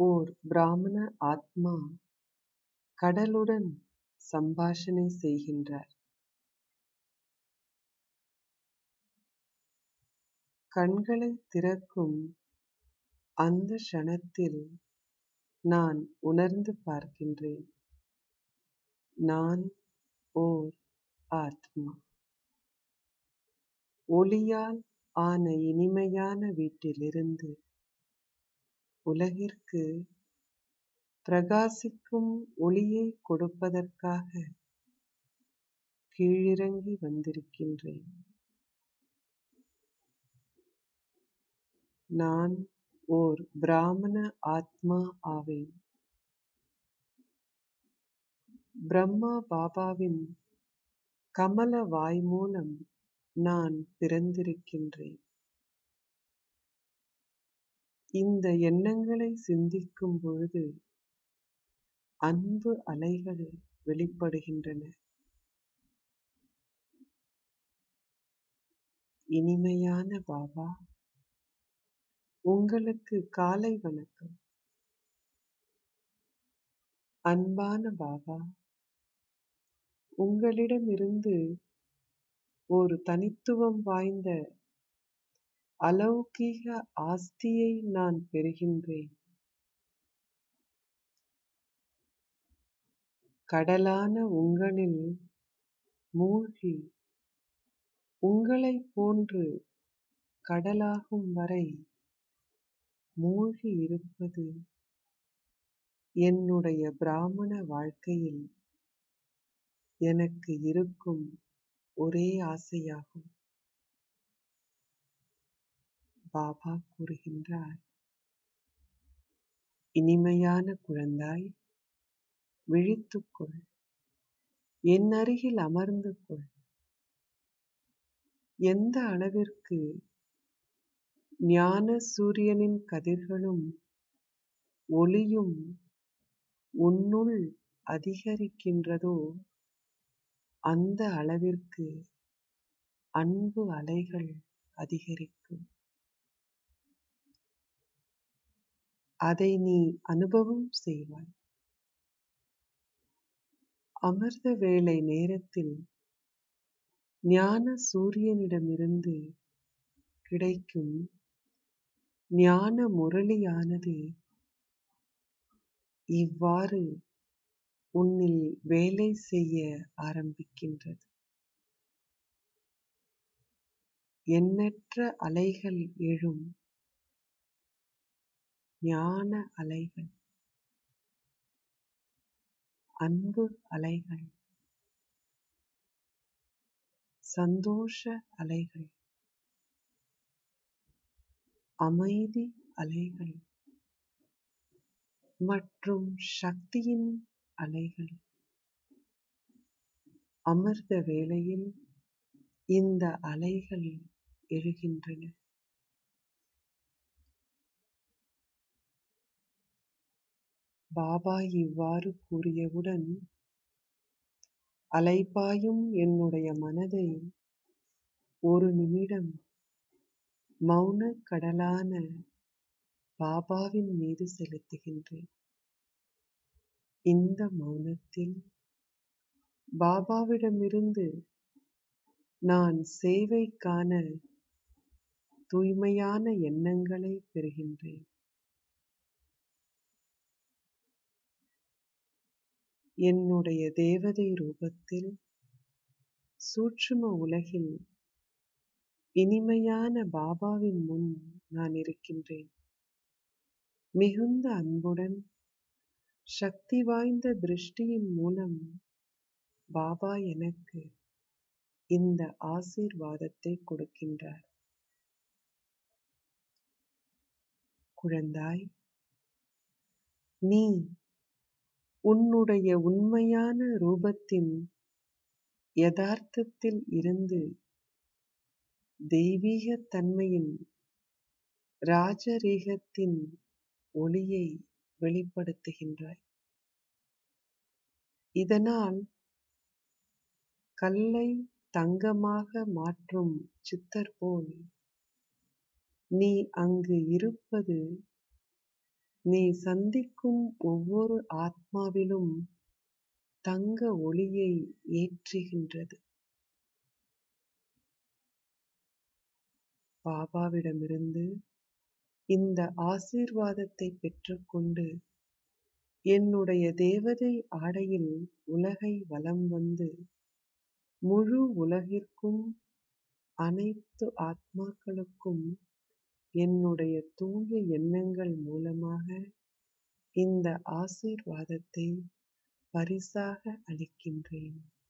ஓர் பிராமண ஆத்மா கடலுடன் சம்பாஷணை செய்கின்றார். கண்களைத் திறக்கும் அந்த க்ஷணத்தில் நான் உணர்ந்து பார்க்கின்றேன். நான் ஓர் ஆத்மா. ஒளியால் ஆன இனிமையான வீட்டிலிருந்து உலகிற்கு பிரகாசிக்கும் ஒளியைக் கொடுப்பதற்காக கீழிறங்கி வந்திருக்கின்றேன். நான் ஓர் பிராமண ஆத்மா ஆவேன். பிரம்மா பாபாவின் கமல வாய் மூலம் நான் பிறந்திருக்கின்றேன். இந்த எண்ணங்களை சிந்திக்கும் பொழுது அன்பு அலைகள் வெளிப்படுகின்றன. இனிமையான பாபா உங்களுக்கு காலை வணக்கம். அன்பான பாபா உங்களிடமிருந்து ஒரு தனித்துவம் வாய்ந்த அலௌகிக ஆஸ்தியை நான் பெறுகின்றேன். கடலான உங்களில் மூழ்கி உங்களைப் போன்று கடலாகும் வரை மூழ்கி இருப்பது என்னுடைய பிராமண வாழ்க்கையில் எனக்கு இருக்கும் ஒரே ஆசையாகும். பாபா கூறுகின்றார் இனிமையான குழந்தாய் விழித்துக்கொள் என் அருகில் அமர்ந்து கொள் எந்த அளவிற்கு ஞான சூரியனின் கதிர்களும் ஒளியும் உன்னுள் அதிகரிக்கின்றதோ அந்த அளவிற்கு அன்பு அலைகள் அதிகரிக்கும். அதை நீ அனுபவம் செய்வாய். அமிர்த வேளை நேரத்தில் ஞான சூரியனிடமிருந்து கிடைக்கும் ஞான முரளியானது இவ்வாறு உன்னில் வேலை செய்ய ஆரம்பிக்கின்றது. எண்ணற்ற அலைகள் எழும் ஞான அலைகள் அன்பு அலைகள் சந்தோஷ அலைகள் அமைதி அலைகள் மற்றும் சக்தியின் அலைகள் அமிர்த வேளையில் இந்த அலைகள் எழுகின்றன. பாபா இவ்வாறு கூறியவுடன் அலைபாயும் என்னுடைய மனதை ஒரு நிமிடம் மௌனக் கடலான பாபாவின் மீது செலுத்துகின்றேன். இந்த மௌனத்தில் பாபாவிடமிருந்து நான் சேவைக்கான தூய்மையான எண்ணங்களை பெறுகின்றேன். என்னுடைய தேவதை ரூபத்தில் சூட்சும உலகில் இனிமையான பாபாவின் முன் நான் இருக்கின்றேன். மிகுந்த அன்புடன் சக்தி வாய்ந்த திருஷ்டியின் மூலம் பாபா எனக்கு இந்த ஆசீர்வாதத்தை கொடுக்கின்றார். குழந்தாய் நீ உன்னுடைய உண்மையான ரூபத்தின் யதார்த்தத்தில் இருந்து தெய்வீகத் தன்மையின் ராஜரீகத்தின் ஒளியை வெளிப்படுத்துகின்றாய். இதனால் கல்லை தங்கமாக மாற்றும் சித்தர் போல் நீ அங்கு இருப்பது நீ சந்திக்கும் ஒவ்வொரு ஆத்மாவிலும் தங்க ஒளியை ஏற்றுகின்றது பாபாவிடமிருந்து இந்த ஆசீர்வாதத்தை பெற்றுக்கொண்டு என்னுடைய தேவதை ஆடையில் உலகை வலம் வந்து முழு உலகிற்கும் அனைத்து ஆத்மாக்களுக்கும் என்னுடைய தூய எண்ணங்கள் மூலமாக இந்த ஆசீர்வாதத்தை பரிசாக அளிக்கின்றேன்